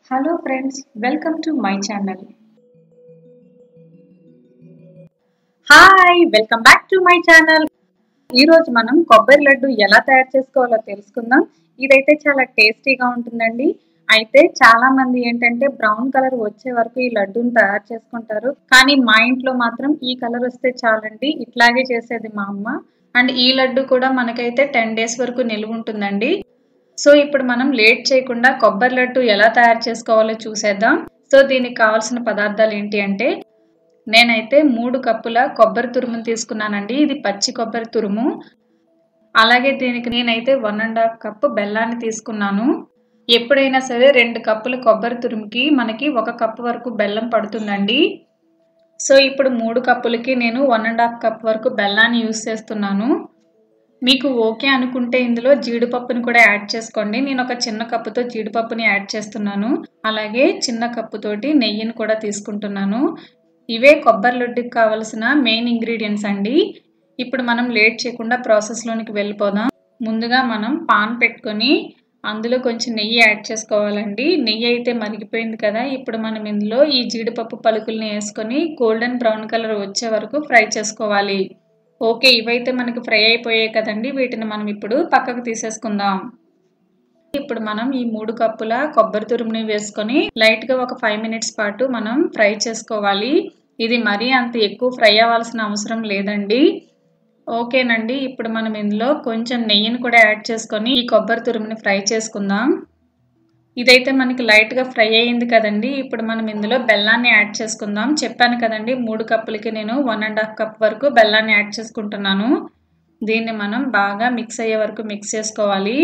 hello friends welcome to my channel hi welcome back to my channel ఈరోజు మనం కొబ్బరి లడ్డు ఎలా తయారు చేసుకోవాలో తెలుసుకుందాం ఇదైతే చాలా టేస్టీగా ఉంటుందండి అయితే చాలా మంది ఏంటంటే బ్రౌన్ కలర్ వచ్చే వరకు ఈ లడ్డూని తయారు చేసుకుంటారు కానీ మా ఇంట్లో మాత్రం ఈ కలర్ వస్తే చాలండి ఇట్లాగే చేసేది మా అమ్మ అండ్ ఈ లడ్డు కూడా మనకైతే టెన్ డేస్ వరకు నిలువ ఉంటుందండి సో ఇప్పుడు మనం లేట్ చేయకుండా కొబ్బరి లడ్డు ఎలా తయారు చేసుకోవాలో చూసేద్దాం సో దీనికి కావాల్సిన పదార్థాలు ఏంటి అంటే నేనైతే మూడు కప్పుల కొబ్బరి తురుమును తీసుకున్నానండి ఇది పచ్చి కొబ్బరి తురుము అలాగే దీనికి నేనైతే వన్ అండ్ హాఫ్ కప్పు బెల్లాన్ని తీసుకున్నాను ఎప్పుడైనా సరే రెండు కప్పుల కొబ్బరి తురుముకి మనకి ఒక కప్పు వరకు బెల్లం పడుతుందండి సో ఇప్పుడు మూడు కప్పులకి నేను వన్ అండ్ హాఫ్ కప్ వరకు బెల్లాన్ని యూస్ చేస్తున్నాను మీకు ఓకే అనుకుంటే ఇందులో జీడిపప్పుని కూడా యాడ్ చేసుకోండి నేను ఒక చిన్న కప్పుతో జీడిపప్పుని యాడ్ చేస్తున్నాను అలాగే చిన్న కప్పుతోటి నెయ్యిని కూడా తీసుకుంటున్నాను ఇవే కొబ్బరి లడ్డుకి కావలసిన మెయిన్ ఇంగ్రీడియంట్స్ అండి ఇప్పుడు మనం లేట్ చేయకుండా ప్రాసెస్లోనికి వెళ్ళిపోదాం ముందుగా మనం పాన్ పెట్టుకొని అందులో కొంచెం నెయ్యి యాడ్ చేసుకోవాలండి నెయ్యి అయితే మరిగిపోయింది కదా ఇప్పుడు మనం ఇందులో ఈ జీడిపప్పు పలుకుల్ని వేసుకొని గోల్డెన్ బ్రౌన్ కలర్ వచ్చే వరకు ఫ్రై చేసుకోవాలి ఓకే ఇవైతే మనకి ఫ్రై అయిపోయాయి కదండి వీటిని మనం ఇప్పుడు పక్కకు తీసేసుకుందాం ఇప్పుడు మనం ఈ మూడు కప్పుల కొబ్బరి తురుముని వేసుకొని లైట్గా ఒక ఫైవ్ మినిట్స్ పాటు మనం ఫ్రై చేసుకోవాలి ఇది మరీ అంత ఎక్కువ ఫ్రై అవ్వాల్సిన అవసరం లేదండి ఓకేనండి ఇప్పుడు మనం ఇందులో కొంచెం నెయ్యిని కూడా యాడ్ చేసుకొని ఈ కొబ్బరి తురుముని ఫ్రై చేసుకుందాం ఇదైతే మనకి లైట్గా ఫ్రై అయ్యింది కదండి ఇప్పుడు మనం ఇందులో బెల్లాన్ని యాడ్ చేసుకుందాం చెప్పాను కదండి మూడు కప్పులకి నేను వన్ అండ్ హాఫ్ కప్ వరకు బెల్లాన్ని యాడ్ చేసుకుంటున్నాను దీన్ని మనం బాగా మిక్స్ అయ్యే వరకు మిక్స్ చేసుకోవాలి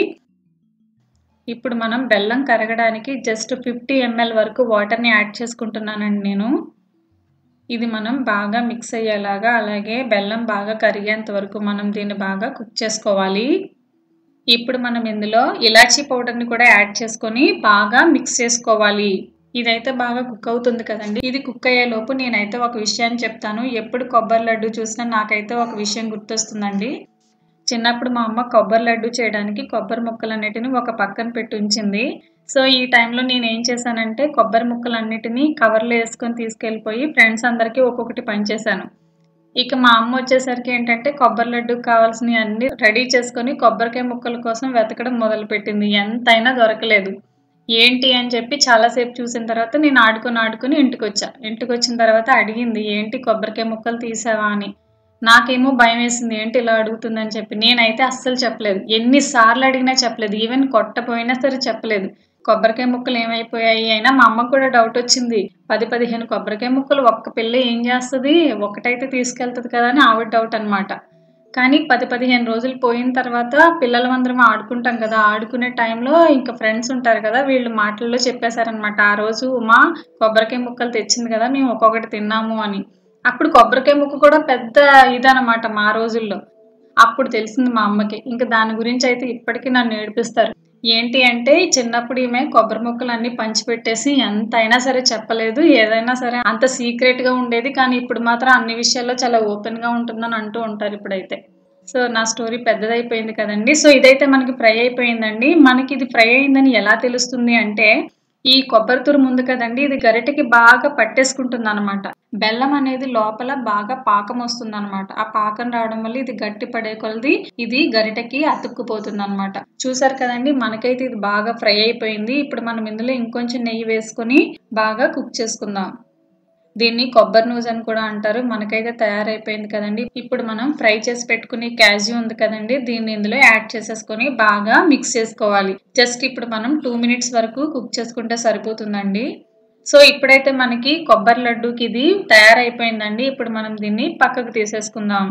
ఇప్పుడు మనం బెల్లం కరగడానికి జస్ట్ ఫిఫ్టీ ఎంఎల్ వరకు వాటర్ని యాడ్ చేసుకుంటున్నానండి నేను ఇది మనం బాగా మిక్స్ అయ్యేలాగా అలాగే బెల్లం బాగా కరిగేంత వరకు మనం దీన్ని బాగా కుక్ చేసుకోవాలి ఇప్పుడు మనం ఇందులో ఇలాచీ పౌడర్ని కూడా యాడ్ చేసుకొని బాగా మిక్స్ చేసుకోవాలి ఇదైతే బాగా కుక్ అవుతుంది కదండి ఇది కుక్ అయ్యే లోపు నేనైతే ఒక విషయాన్ని చెప్తాను ఎప్పుడు కొబ్బరి లడ్డు చూసినా నాకైతే ఒక విషయం గుర్తొస్తుందండి చిన్నప్పుడు మా అమ్మ కొబ్బరి లడ్డు చేయడానికి కొబ్బరి ముక్కలన్నిటిని ఒక పక్కన పెట్టి ఉంచింది సో ఈ టైంలో నేను ఏం చేశానంటే కొబ్బరి ముక్కలన్నిటిని కవర్లో వేసుకొని తీసుకెళ్ళిపోయి ఫ్రెండ్స్ అందరికీ ఒక్కొక్కటి పనిచేశాను ఇక మా అమ్మ వచ్చేసరికి ఏంటంటే కొబ్బరి లడ్డుకు కావాల్సినవి అన్ని రెడీ చేసుకొని కొబ్బరికాయ ముక్కల కోసం వెతకడం మొదలుపెట్టింది ఎంతైనా దొరకలేదు ఏంటి అని చెప్పి చాలాసేపు చూసిన తర్వాత నేను ఆడుకొని ఆడుకొని ఇంటికి వచ్చా ఇంటికి వచ్చిన తర్వాత అడిగింది ఏంటి కొబ్బరికాయ ముక్కలు తీసావా అని నాకేమో భయం వేసింది ఏంటి ఇలా అడుగుతుందని చెప్పి నేనైతే అస్సలు చెప్పలేదు ఎన్నిసార్లు అడిగినా చెప్పలేదు ఈవెన్ కొట్టపోయినా సరే చెప్పలేదు కొబ్బరికాయ ముక్కలు ఏమైపోయాయి అయినా మా అమ్మకు కూడా డౌట్ వచ్చింది పది పదిహేను కొబ్బరికాయ ముక్కలు ఒక్క పిల్ల ఏం చేస్తుంది ఒకటైతే తీసుకెళ్తుంది కదా అని ఆవిడ డౌట్ అనమాట కానీ పది పదిహేను రోజులు పోయిన తర్వాత పిల్లలమందరం ఆడుకుంటాం కదా ఆడుకునే టైంలో ఇంకా ఫ్రెండ్స్ ఉంటారు కదా వీళ్ళు మాటల్లో చెప్పేశారనమాట ఆ రోజు ఉమా కొబ్బరికాయ ముక్కలు తెచ్చింది కదా మేము ఒక్కొక్కటి తిన్నాము అని అప్పుడు కొబ్బరికాయ ముక్క కూడా పెద్ద ఇదనమాట మా రోజుల్లో అప్పుడు తెలిసింది మా అమ్మకి ఇంకా దాని గురించి అయితే ఇప్పటికీ నన్ను ఏడిపిస్తారు ఏంటి అంటే చిన్నప్పుడు ఈమె కొబ్బరి ముక్కలు అన్ని పంచిపెట్టేసి ఎంత అయినా సరే చెప్పలేదు ఏదైనా సరే అంత సీక్రెట్ గా ఉండేది కానీ ఇప్పుడు మాత్రం అన్ని విషయాల్లో చాలా ఓపెన్ గా ఉంటుందని అంటూ ఉంటారు ఇప్పుడైతే సో నా స్టోరీ పెద్దదైపోయింది కదండి సో ఇదైతే మనకి ఫ్రై అయిపోయిందండి మనకి ఇది ఫ్రై అయిందని ఎలా తెలుస్తుంది అంటే ఈ కొబ్బరి తురుము ఉంది కదండి ఇది గరిటెకి బాగా పట్టేసుకుంటుంది అనమాట బెల్లం అనేది లోపల బాగా పాకం వస్తుంది అనమాట ఆ పాకం రావడం వల్ల ఇది గట్టి పడే కొలది ఇది గరిటెకి అతుక్కుపోతుంది అనమాట చూసారు కదండి మనకైతే ఇది బాగా ఫ్రై అయిపోయింది ఇప్పుడు మనం ఇందులో ఇంకొంచెం నెయ్యి వేసుకొని బాగా కుక్ చేసుకుందాం దీన్ని కొబ్బరి నూజ్ అని కూడా అంటారు మనకైతే తయారైపోయింది కదండి ఇప్పుడు మనం ఫ్రై చేసి పెట్టుకునే క్యాజ్యూ ఉంది కదండి దీన్ని ఇందులో యాడ్ చేసేసుకొని బాగా మిక్స్ చేసుకోవాలి జస్ట్ ఇప్పుడు మనం టూ మినిట్స్ వరకు కుక్ చేసుకుంటే సరిపోతుందండి సో ఇప్పుడైతే మనకి కొబ్బరి లడ్డూకి ఇది తయారైపోయిందండి ఇప్పుడు మనం దీన్ని పక్కకు తీసేసుకుందాం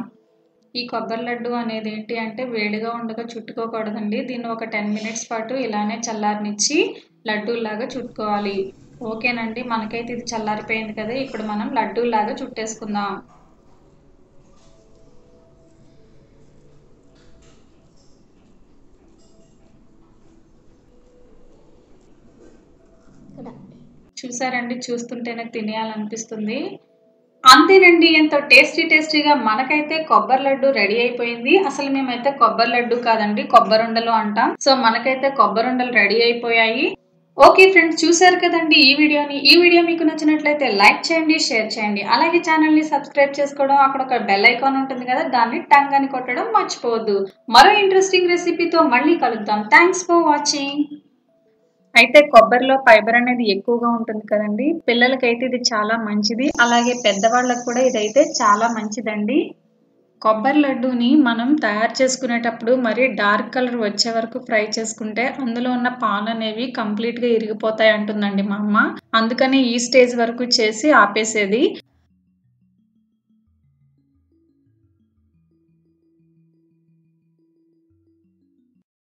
ఈ కొబ్బరి లడ్డు అనేది ఏంటి అంటే వేడిగా ఉండగా చుట్టుకోకూడదండి దీన్ని ఒక టెన్ మినిట్స్ పాటు ఇలానే చల్లారనిచ్చి లడ్డూలాగా చుట్టుకోవాలి ఓకేనండి మనకైతే ఇది చల్లారిపోయింది కదా ఇప్పుడు మనం లడ్డూలాగా చుట్టేసుకుందాం చూసారండి చూస్తుంటేనే తినేయాలనిపిస్తుంది అంతేనండి ఎంతో టేస్టీ టేస్టీగా మనకైతే కొబ్బరి లడ్డు రెడీ అయిపోయింది అసలు మేమైతే కొబ్బరి లడ్డు కాదండి కొబ్బరి ఉండలు అంటాం సో మనకైతే కొబ్బరి ఉండలు రెడీ అయిపోయాయి ఓకే ఫ్రెండ్స్ చూసారు కదండి ఈ వీడియోని ఈ వీడియో మీకు నచ్చినట్లయితే లైక్ చేయండి షేర్ చేయండి అలాగే ఛానల్ ని సబ్స్క్రైబ్ చేసుకోవడం అక్కడ ఒక బెల్ ఐకాన్ ఉంటుంది కదా దాన్ని టంగ్ అని కొట్టడం మర్చిపోవద్దు మరో ఇంట్రెస్టింగ్ రెసిపీతో మళ్ళీ కలుద్దాం థ్యాంక్స్ ఫర్ వాచింగ్ అయితే కొబ్బరిలో ఫైబర్ అనేది ఎక్కువగా ఉంటుంది కదండి పిల్లలకైతే ఇది చాలా మంచిది అలాగే పెద్దవాళ్ళకు కూడా ఇదైతే చాలా మంచిదండి కొబ్బరి లడ్డూని మనం తయారు చేసుకునేటప్పుడు మరి డార్క్ కలర్ వచ్చే వరకు ఫ్రై చేసుకుంటే అందులో ఉన్న పాలు అనేవి కంప్లీట్ గా ఇరిగిపోతాయి అంటుందండి మా అమ్మ అందుకని ఈ స్టేజ్ వరకు చేసి ఆపేసేది